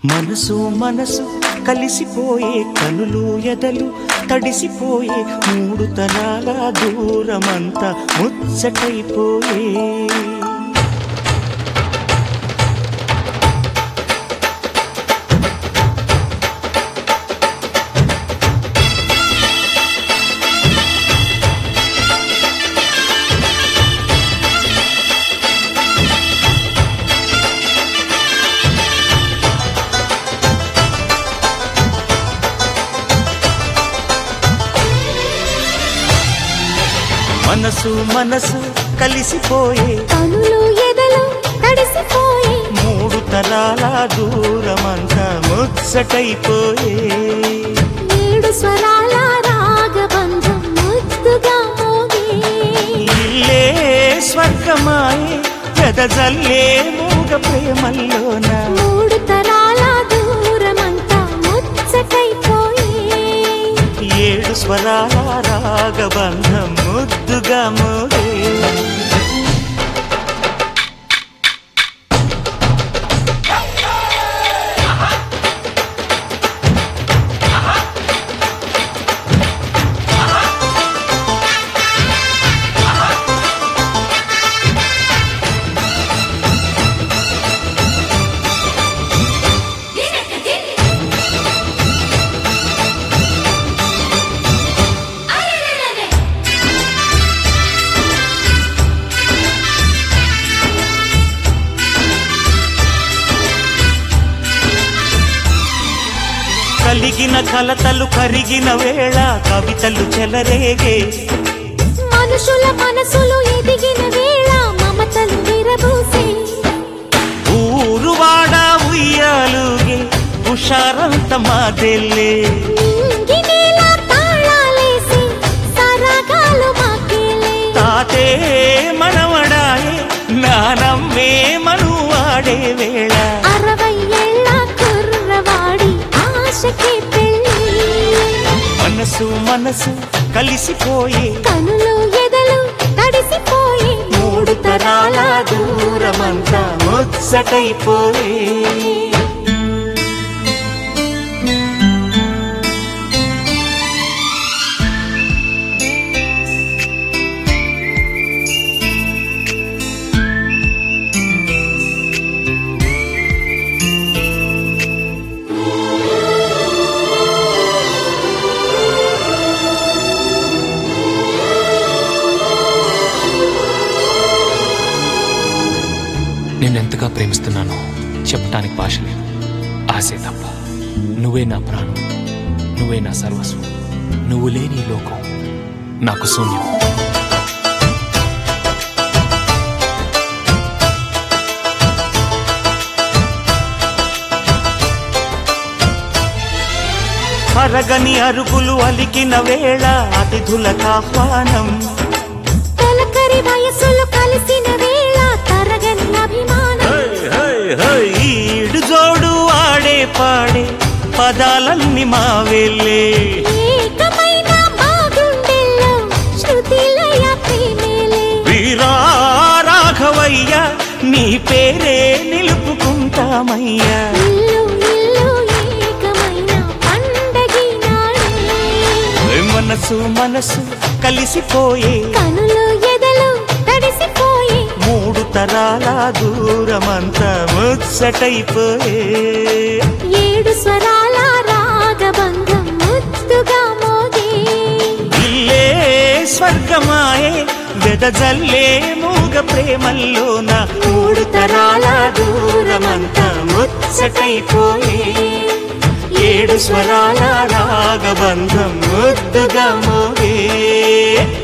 మనసు మనసు కలిసిపోయే కనులు ఎదలు తడిసిపోయే మూడు తరాల దూరమంతా ముచ్చటైపోయే మనసు మనసు కలిసిపోయే కనులు ఎదలు తడిసిపోయి మూడు తరాల దూరమంతా ముచ్చటైపోయే ఏడు స్వరాల రాగబంధం ముద్దుగా మోగే ఇల్లే స్వర్గమాయే జల్లే మూగ ప్రేమల్లోన మూడు తరాల దూరమంతా ముచ్చటైపోయి ఏడు స్వరాల రాగబంధం ముద్దుగా మోగే కలిగిన కలతలు కరిగిన వేళ కవితలు చెలరేగే మనుషుల మనసులు ఎదిగిన వేళ మమతలు విరబూసే ఊరువాడ ఉయ్యాలుగే హుషారంత మాదెల్లే నింగి నేల తాళాలేసి సరాగాలు మాకేలే తాతే మనవడాయే నానమ్మే మనువాడే వేళ అరవై ఏళ్ళ కుర్రవాడి ఆశకి పెళ్ళి మనసు మనసు కలిసిపోయే కనులు ఎదలు తడిసిపోయి మూడు తరాల దూరమంతా ముచ్చటైపోయే నిన్నెంతగా ప్రేమిస్తున్నానో చెప్పటానికి భాష లేదు ఆశే తప్ప నువ్వే నా ప్రాణం నువ్వే నా సర్వస్వం నువ్వు లేని ఈ లోకం నాకు శూన్యం అరగని అరుగులు అలికిన వేళ అతిథులకు ఆహ్వానం తొలకరి వయసులు కలిసిన వేళ తరగని అభిమానం ఈడు జోడు ఆడే పాడే పదాలన్నీ మా వెళ్ళే ఏకమైన బాగుండెల్లో శృతిలయ ప్రేమేలే వీరా రాఘవయ్య నీ పేరే నిలుపుకుంటామయ్యా ఇల్లు ఇల్లు ఏకమైన పండగి నాడే మనసు మనసు కలిసిపోయే కనులు ఎదలు తడిసిపోయి మూడు తరాల దూరమంతా ముచ్చటైపోయే ఏడు స్వరాల రాగబంధం ముద్దుగా మోగే ఇల్లే స్వర్గమాయే వెదజల్లే మూగ ప్రేమల్లోన మూడు తరాల దూరమంతా ముచ్చటైపోయే ఏడు స్వరాల రాగబంధం ముద్దుగా మోగే